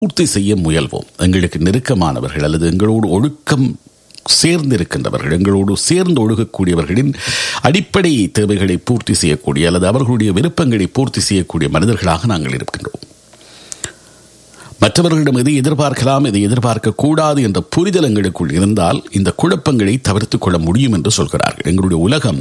பூர்த்தி செய்ய முயல்வோம் எங்களுக்கு நெருக்கமானவர்கள் அல்லது எங்களோடு ஒழுக்கம் சேர்ந்திருக்கின்றவர்கள் எங்களோடு சேர்ந்து ஒழுகக்கூடியவர்களின் அடிப்படை தேவைகளை பூர்த்தி செய்யக்கூடிய அல்லது அவர்களுடைய விருப்பங்களை பூர்த்தி செய்யக்கூடிய மனிதர்களாக நாங்கள் இருக்கின்றோம் மற்றவர்களிடம் எதை எதிர்பார்க்கலாம் எதை எதிர்பார்க்க கூடாது என்ற புரிதல் எங்களுக்குள் இருந்தால் இந்த குழப்பங்களை தவிர்த்துக் கொள்ள முடியும் என்று சொல்கிறார்கள் எங்களுடைய உலகம்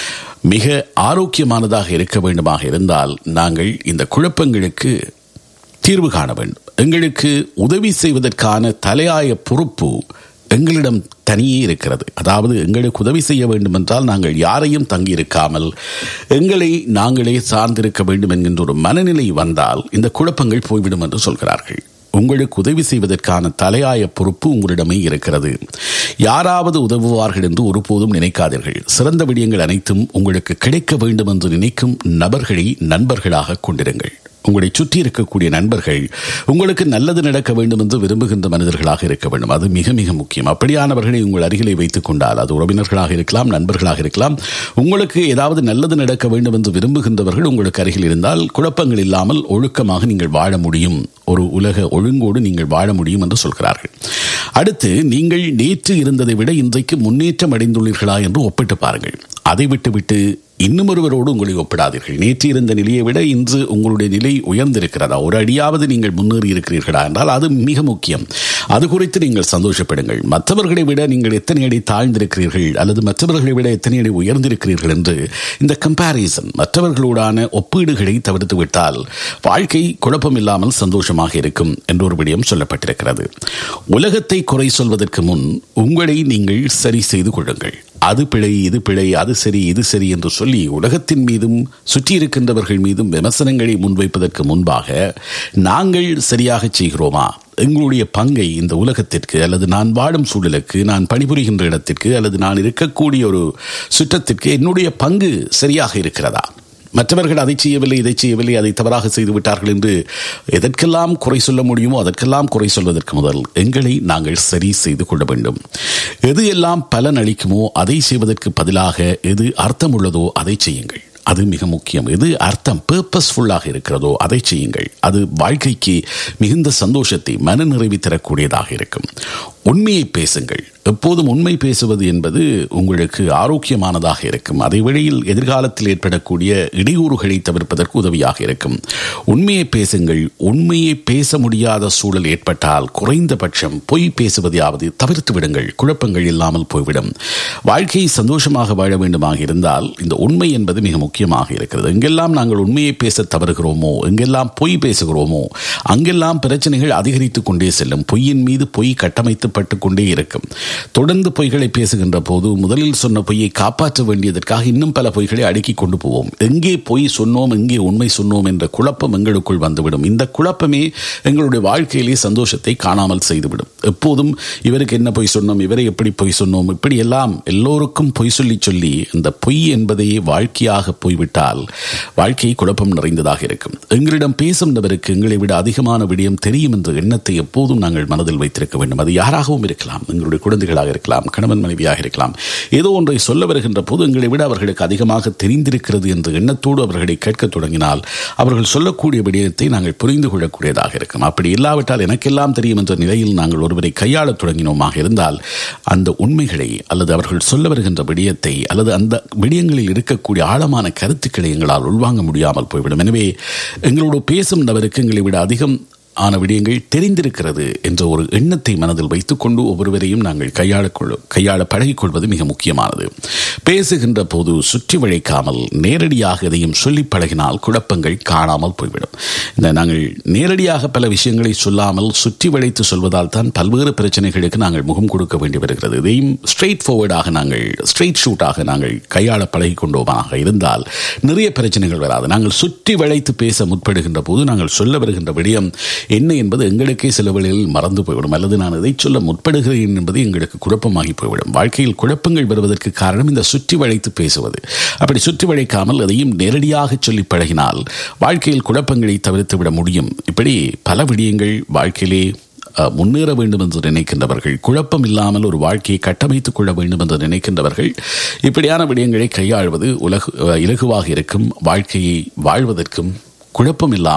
மிக ஆரோக்கியமானதாக இருக்க வேண்டுமாக இருந்தால் நாங்கள் இந்த குழப்பங்களுக்கு தீர்வு காண வேண்டும் எங்களுக்கு உதவி செய்வதற்கான தலையாய பொறுப்பு எங்களிடம் தனியே இருக்கிறது அதாவது எங்களுக்கு உதவி செய்ய வேண்டும் என்றால் நாங்கள் யாரையும் தங்கியிருக்காமல் எங்களை நாங்களே சார்ந்திருக்க வேண்டும் என்கின்ற ஒரு மனநிலை வந்தால் இந்த குழப்பங்கள் போய்விடும் என்று சொல்கிறார்கள் உங்களுக்கு உதவி செய்வதற்கான தலையாய பொறுப்பு உங்களிடமே இருக்கிறது யாராவது உதவுவார்கள் என்று ஒருபோதும் நினைக்காதீர்கள் சிறந்த விடயங்கள் அனைத்தும் உங்களுக்கு கிடைக்க வேண்டும் என்று நினைக்கும் நபர்களை நண்பர்களாக கொண்டிருங்கள் உங்களை சுற்றி இருக்கக்கூடிய நண்பர்கள் உங்களுக்கு நல்லது நடக்க வேண்டும் என்று விரும்புகின்ற மனிதர்களாக இருக்க வேண்டும் அது மிக மிக முக்கியம் அப்படியானவர்களை உங்கள் அருகிலே வைத்துக் கொண்டால் அது உறவினர்களாக இருக்கலாம் நண்பர்களாக இருக்கலாம் உங்களுக்கு ஏதாவது நல்லது நடக்க வேண்டும் என்று விரும்புகின்றவர்கள் உங்களுக்கு அருகில் இருந்தால் குழப்பங்கள் இல்லாமல் ஒழுக்கமாக நீங்கள் வாழ முடியும் ஒரு உலக ஒழுங்கோடு நீங்கள் வாழ முடியும் என்று சொல்கிறார்கள் அடுத்து நீங்கள் நேற்று இருந்ததை விட இன்றைக்கு முன்னேற்றம் அடைந்துள்ளீர்களா என்று ஒப்பிட்டு பாருங்கள் அதை விட்டுவிட்டு இன்னும் ஒருவரோடு உங்களை ஒப்பிடாதீர்கள் நேற்று இருந்த நிலையை விட இன்று உங்களுடைய நிலை உயர்ந்திருக்கிறதா ஒரு அடியாவது நீங்கள் முன்னேறி இருக்கிறீர்களா என்றால் அது மிக முக்கியம் அது குறித்து நீங்கள் சந்தோஷப்படுங்கள் மற்றவர்களை விட நீங்கள் எத்தனை அடி தாழ்ந்திருக்கிறீர்கள் அல்லது மற்றவர்களை விட எத்தனை அடி உயர்ந்திருக்கிறீர்கள் என்று இந்த கம்பாரிசன் மற்றவர்களோடான ஒப்பீடுகளை தவிர்த்து விட்டால் வாழ்க்கை குழப்பம் இல்லாமல் சந்தோஷமாக இருக்கும் என்ற ஒரு விடயம் சொல்லப்பட்டிருக்கிறது உலகத்தை குறை சொல்வதற்கு முன் உங்களை நீங்கள் சரி செய்து கொள்ளுங்கள் அது பிழை இது பிழை அது சரி இது சரி என்று சொல்லி உலகத்தின் மீதும் சுற்றி இருக்கின்றவர்கள் மீதும் விமர்சனங்களை முன்வைப்பதற்கு முன்பாக நாங்கள் சரியாக செய்கிறோமா எங்களுடைய பங்கை இந்த உலகத்திற்கு அல்லது நான் வாழும் சூழலுக்கு நான் பணிபுரிகின்ற இடத்திற்கு அல்லது நான் இருக்கக்கூடிய ஒரு சுற்றத்திற்கு என்னுடைய பங்கு சரியாக இருக்கிறதா மற்றவர்கள் அதை செய்யவில்லை இதை செய்யவில்லை அதை தவறாக செய்து விட்டார்கள் என்று எதற்கெல்லாம் குறை சொல்ல முடியுமோ அதற்கெல்லாம் குறை சொல்வதற்கு முதல் எங்களை நாங்கள் சரி செய்து கொள்ள வேண்டும் எது எல்லாம் பலன் அளிக்குமோ அதை செய்வதற்கு பதிலாக எது அர்த்தம் உள்ளதோ அதை செய்யுங்கள் அது மிக முக்கியம் எது அர்த்தம் பர்பஸ்ஃபுல்லாக இருக்கிறதோ அதை செய்யுங்கள் அது வாழ்க்கைக்கு மிகுந்த சந்தோஷத்தை மன நிறைவி தரக்கூடியதாக இருக்கும் உண்மையை பேசுங்கள் எப்போதும் உண்மை பேசுவது என்பது உங்களுக்கு ஆரோக்கியமானதாக இருக்கும் அதை வழியில் எதிர்காலத்தில் ஏற்படக்கூடிய இடையூறுகளை தவிர்ப்பதற்கு உதவியாக இருக்கும் உண்மையை பேசுங்கள் உண்மையை பேச முடியாத சூழல் ஏற்பட்டால் குறைந்தபட்சம் பொய் பேசுவதையாவது தவிர்த்து விடுங்கள் குழப்பங்கள் இல்லாமல் போய்விடும் வாழ்க்கையை சந்தோஷமாக வாழ வேண்டுமாக இருந்தால் இந்த உண்மை என்பது மிக முக்கியமாக இருக்கிறது எங்கெல்லாம் நாங்கள் உண்மையை பேச தவறுகிறோமோ எங்கெல்லாம் பொய் பேசுகிறோமோ அங்கெல்லாம் பிரச்சனைகள் அதிகரித்துக் கொண்டே செல்லும் பொய்யின் மீது பொய் கட்டமைத்துப்பட்டு கொண்டே இருக்கும் தொடர்ந்து பொய்களை பேசுகின்ற போது முதலில் சொன்ன பொய்யை காப்பாற்ற வேண்டியதற்காக இன்னும் பல பொய்களை அடுக்கி கொண்டு போவோம் எங்கே பொய் சொன்னோம் எங்கே உண்மை சொன்னோம் என்ற குழப்பம் எங்களுக்குள் வந்துவிடும் இந்த குழப்பமே எங்களுடைய வாழ்க்கையிலே சந்தோஷத்தை காணாமல் செய்துவிடும் எப்போதும் இவருக்கு என்ன பொய் சொன்னோம் இவரை எப்படி பொய் சொன்னோம் இப்படி எல்லாம் எல்லோருக்கும் பொய் சொல்லி சொல்லி இந்த பொய் என்பதையே வாழ்க்கையாக போய்விட்டால் வாழ்க்கை குழப்பம் நிறைந்ததாக இருக்கும் எங்களிடம் பேசும் நபருக்கு எங்களை விட அதிகமான விடயம் தெரியும் என்ற எண்ணத்தை எப்போதும் நாங்கள் மனதில் வைத்திருக்க வேண்டும் அது யாராகவும் இருக்கலாம் எங்களுடைய குழந்தைகளாக இருக்கலாம் கணவன் மனைவியாக இருக்கலாம் ஏதோ ஒன்றை சொல்ல வருகின்ற போது எங்களை விட அவர்களுக்கு அதிகமாக தெரிந்திருக்கிறது என்ற எண்ணத்தோடு அவர்களை கேட்கத் தொடங்கினால் அவர்கள் சொல்லக்கூடிய விடயத்தை நாங்கள் புரிந்து கொள்ளக்கூடியதாக இருக்கும் அப்படி இல்லாவிட்டால் எனக்கெல்லாம் தெரியும் என்ற நிலையில் நாங்கள் ஒருவரை கையாளத் தொடங்கினோமாக இருந்தால் அந்த உண்மைகளை அல்லது அவர்கள் சொல்ல வருகின்ற விடயத்தை அல்லது அந்த விடயங்களில் இருக்கக்கூடிய ஆழமான கருத்துக்களை எங்களால் உள்வாங்க முடியாமல் போய்விடும் எனவே எங்களோடு பேசும் நபருக்கு எங்களை விட அதிகம் ஆன விடயங்கள் தெரிந்திருக்கிறது என்ற ஒரு எண்ணத்தை மனதில் வைத்துக்கொண்டு ஒவ்வொருவரையும் நாங்கள் கையாள கையாள பழகிக்கொள்வது மிக முக்கியமானது பேசுகின்ற போது சுற்றி வழைக்காமல் நேரடியாக எதையும் சொல்லி பழகினால் குழப்பங்கள் காணாமல் போய்விடும் இந்த நாங்கள் நேரடியாக பல விஷயங்களை சொல்லாமல் சுற்றி வளைத்து சொல்வதால் தான் பல்வேறு பிரச்சனைகளுக்கு நாங்கள் முகம் கொடுக்க வேண்டி வருகிறது இதையும் ஸ்ட்ரெயிட் ஃபார்வர்டாக நாங்கள் ஸ்ட்ரெயிட் ஷூட்டாக நாங்கள் கையாள பழகி கொண்டோமாக இருந்தால் நிறைய பிரச்சனைகள் வராது நாங்கள் சுற்றி வளைத்து பேச முற்படுகின்ற போது நாங்கள் சொல்ல வருகின்ற விடயம் என்ன என்பது எங்களுக்கே சில வேளைகளில் மறந்து போய்விடும் அல்லது நான் எதை சொல்ல முற்படுகிறேன் என்பது எங்களுக்கு குழப்பமாகி போய்விடும் வாழ்க்கையில் குழப்பங்கள் வருவதற்கு காரணம் இந்த சுற்றி வளைத்து பேசுவது அப்படி சுற்றி வளைக்காமல் எதையும் நேரடியாக சொல்லி பழகினால் வாழ்க்கையில் குழப்பங்களை தவிர்த்து விட முடியும் இப்படி பல விடயங்கள் வாழ்க்கையிலே முன்னேற வேண்டும் என்று நினைக்கின்றவர்கள் குழப்பம் இல்லாமல் ஒரு வாழ்க்கையை கட்டமைத்துக் கொள்ள வேண்டும் என்று நினைக்கின்றவர்கள் இப்படியான விடயங்களை கையாள்வது உலகு இலகுவாக இருக்கும் வாழ்க்கையை வாழ்வதற்கும் குழப்பம் இல்லாமல்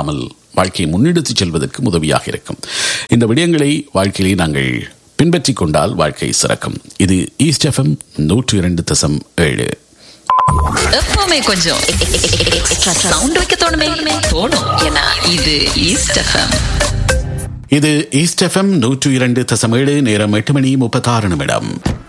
வாழ்க்கையை முன்னெடுத்துச் செல்வதற்கு உதவியாக இருக்கும் இந்த விடயங்களை வாழ்க்கையிலே நாங்கள் பின்பற்றிக் கொண்டால் வாழ்க்கை சிறக்கும் இது ஈஸ்ட் எஃப்எம் நூற்று இரண்டு தசம் ஏழு எப்பவுமே கொஞ்சம் எக்ஸ்ட்ரா சவுண்ட் வைக்க தோணுமே தோணும் ஏன்னா இது ஈஸ்ட் எஃப்எம் இது ஈஸ்ட் எஃப்எம் நூற்று இரண்டு தசம் ஏழு நேரம் எட்டு மணி முப்பத்தாறு நிமிடம்